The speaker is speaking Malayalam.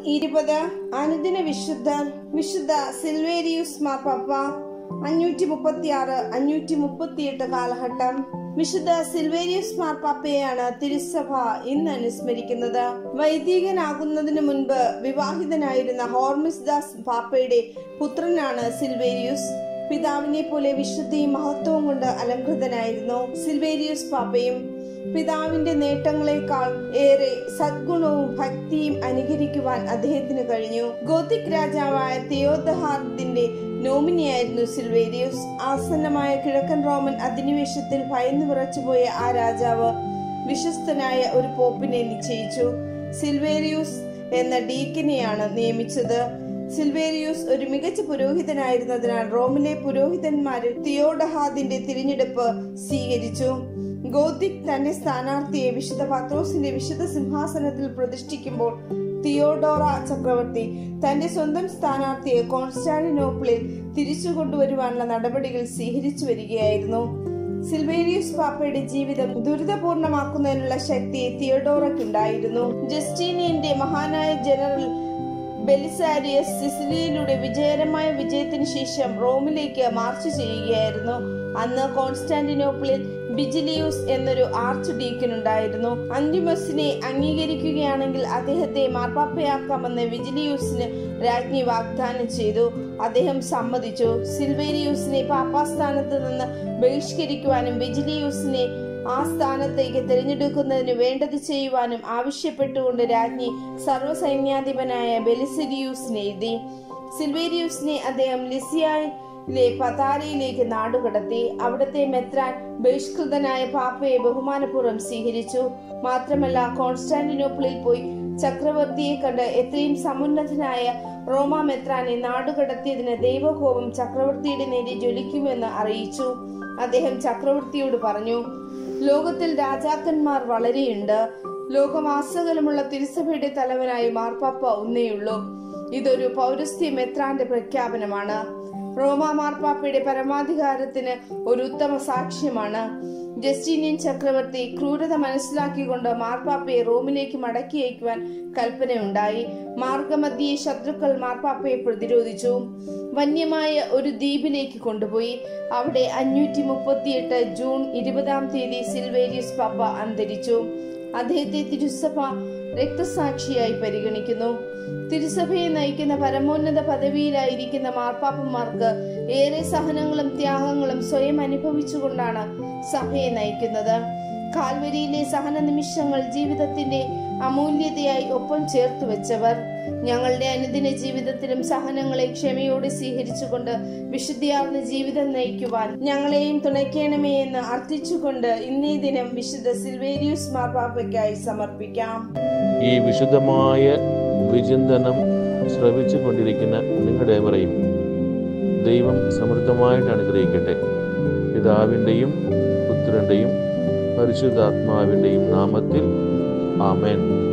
ഇരുപത് അനുദിന വിശുദ്ധർ വിശുദ്ധ സിൽവേരിയൂസ് മാർപ്പാപ്പ അഞ്ഞൂറ്റി മുപ്പത്തി ആറ് അഞ്ഞൂറ്റി മുപ്പത്തിയെട്ട് കാലഘട്ടം വിശുദ്ധ സിൽവേരിയസ് മാർപ്പാപ്പയെയാണ് തിരുസഭ ഇന്ന് അനുസ്മരിക്കുന്നത് വൈദികനാകുന്നതിന് മുൻപ് വിവാഹിതനായിരുന്ന ഹോർമിസ് ദാസ് പാപ്പയുടെ പുത്രനാണ് സിൽവേരിയൂസ് പിതാവിനെ പോലെ വിശുദ്ധിയും മഹത്വവും കൊണ്ട് അലങ്കൃതനായിരുന്നു സിൽവേരിയൂസ് പാപ്പയും പിതാവിന്റെ നേട്ടങ്ങളെക്കാൾ ഏറെ സദ്ഗുണവും ഭക്തിയും അനുകരിക്കുവാൻ അദ്ദേഹത്തിന് കഴിഞ്ഞു ഗോത്തിക് രാജാവായ തിയോദഹാർദിന്റെ നോമിനിയായിരുന്നു സിൽവേരിയൂസ് ആസന്നമായ കിഴക്കൻ റോമൻ അധിനിവേശത്തിൽ ഭയന്നു വിറച്ചുപോയ ആ രാജാവ് വിശ്വസ്തനായ ഒരു പോപ്പിനെ നിശ്ചയിച്ചു സിൽവേരിയൂസ് എന്ന ഡീക്കിനെയാണ് നിയമിച്ചത് സിൽവേരിയൂസ് ഒരു മികച്ച പുരോഹിതനായിരുന്നതിനാൽ റോമിലെ പുരോഹിതന്മാരിൽ തിയോഡഹാദിന്റെ തിരഞ്ഞെടുപ്പ് സ്വീകരിച്ചു ഗോതിക് തന്റെ സ്ഥാനാർത്ഥിയെ വിശുദ്ധ പത്രോസിന്റെ വിശുദ്ധ സിംഹാസനത്തിൽ പ്രതിഷ്ഠിക്കുമ്പോൾ തിയോഡോറ ചക്രവർത്തി തന്റെ സ്വന്തം സ്ഥാനാർത്ഥിയെ കോൺസ്റ്റാന്റിനോപ്പിളിൽ തിരിച്ചു കൊണ്ടുവരുവാനുള്ള നടപടികൾ സ്വീകരിച്ചു വരികയായിരുന്നു സിൽവേരിയസ് പാപ്പയുടെ ജീവിതം ദുരിതപൂർണമാക്കുന്നതിനുള്ള ശക്തി തിയോഡോറയ്ക്കുണ്ടായിരുന്നു ജസ്റ്റീനിയന്റെ മഹാനായ ജനറൽ ബെലിസാരിയസ് സിസിലിയിലൂടെ വിജയകരമായ വിജയത്തിന് ശേഷം റോമിലേക്ക് മാർച്ച് ചെയ്യുകയായിരുന്നു അന്ന് കോൺസ്റ്റാന്റിനോപ്പിളിൽ ബിജിലിയൂസ് എന്നൊരു ആർച്ച് ഡീക്കൻ ഉണ്ടായിരുന്നു അന്റിമസിനെ അംഗീകരിക്കുകയാണെങ്കിൽ അദ്ദേഹത്തെ മാർപ്പാപ്പയാക്കാമെന്ന് വിജിലിയൂസിന് രാജ്ഞി വാഗ്ദാനം ചെയ്തു അദ്ദേഹം സമ്മതിച്ചു സിൽവേരിയൂസിനെ പാപ്പാസ്ഥാനത്ത് നിന്ന് ബഹിഷ്കരിക്കുവാനും വിജിലിയൂസിനെ ആ സ്ഥാനത്തേക്ക് തിരഞ്ഞെടുക്കുന്നതിന് വേണ്ടത് ചെയ്യുവാനും ആവശ്യപ്പെട്ടുകൊണ്ട് രാജ്ഞി സർവ്വസൈന്യാധിപനായ ബെലിസിരിയൂസിനെ എഴുതി സിൽവേരിയൂസിനെ അദ്ദേഹം ലിസിയയിലെ പതാരയിലേക്ക് നാടുകടത്തി അവിടുത്തെ മെത്രാൻ ബഹിഷ്കൃതനായ പാപ്പയെ ബഹുമാനപൂർവ്വം സ്വീകരിച്ചു മാത്രമല്ല കോൺസ്റ്റാന്റിനോപ്പിളിൽ പോയി ചക്രവർത്തിയെ കണ്ട് എത്രയും സമുന്നതനായ റോമ മെത്രാനെ നാടുകടത്തിയതിന് ദൈവകോപം ചക്രവർത്തിയുടെ നേരെ ജ്വലിക്കുമെന്ന് അറിയിച്ചു അദ്ദേഹം ചക്രവർത്തിയോട് പറഞ്ഞു ലോകത്തിൽ രാജാക്കന്മാർ വളരെയുണ്ട് ലോകമാസകലമുള്ള തിരുസഭയുടെ തലവനായി മാർപ്പാപ്പ ഒന്നേയുള്ളൂ ഇതൊരു പൗരസ്ത്യ മെത്രാന്റെ പ്രഖ്യാപനമാണ് റോമ മാർപ്പാപ്പയുടെ പരമാധികാരത്തിന് ഒരു ഉത്തമ സാക്ഷ്യമാണ് ജസ്റ്റീനിയൻ ചക്രവർത്തി ക്രൂരത മനസ്സിലാക്കിക്കൊണ്ട് മാർപ്പാപ്പയെ റോമിലേക്ക് മടക്കി അയക്കുവാൻ കൽപ്പനയുണ്ടായി മാർഗമധ്യേ ശത്രുക്കൾ മാർപ്പാപ്പയെ പ്രതിരോധിച്ചു വന്യമായ ഒരു ദ്വീപിലേക്ക് കൊണ്ടുപോയി അവിടെ അഞ്ഞൂറ്റി മുപ്പത്തിയെട്ട് ജൂൺ ഇരുപതാം തീയതി സിൽവേരിയസ് പാപ്പ അന്തരിച്ചു അദ്ദേഹത്തെ തിരുസഭ രക്തസാക്ഷിയായി പരിഗണിക്കുന്നു തിരുസഭയെ നയിക്കുന്ന പരമോന്നത പദവിയിലായിരിക്കുന്ന മാർപ്പാപ്പന്മാർക്ക് ഏറെ സഹനങ്ങളും ത്യാഗങ്ങളും സ്വയം അനുഭവിച്ചുകൊണ്ടാണ് സഭയെ നയിക്കുന്നത് കാൽവരിയിലെ സഹന നിമിഷങ്ങൾ ജീവിതത്തിന്റെ അമൂല്യതയായി ഒപ്പം ചേർത്ത് വെച്ചവർ ഞങ്ങളുടെ അനുദിന ജീവിതത്തിലും സഹനങ്ങളെ ക്ഷമയോടെ സ്വീകരിച്ചുകൊണ്ട് വിശുദ്ധിയാർന്ന ജീവിതം നയിക്കുവാൻ ഞങ്ങളെയും തുണയ്ക്കണമേ എന്ന് അർത്ഥിച്ചുകൊണ്ട് ഇന്നേ ദിനം വിശുദ്ധ സിൽവേരിയൂസ് മാർപ്പാപ്പയ്ക്കായി സമർപ്പിക്കാം ഈ വിശുദ്ധമായ വിചിന്തനം ശ്രവിച്ചു കൊണ്ടിരിക്കുന്ന നിങ്ങളുടെ ഏവരെയും ദൈവം സമൃദ്ധമായിട്ട് അനുഗ്രഹിക്കട്ടെ പിതാവിൻ്റെയും പുത്രൻ്റെയും പരിശുദ്ധാത്മാവിൻ്റെയും നാമത്തിൽ ആമേൻ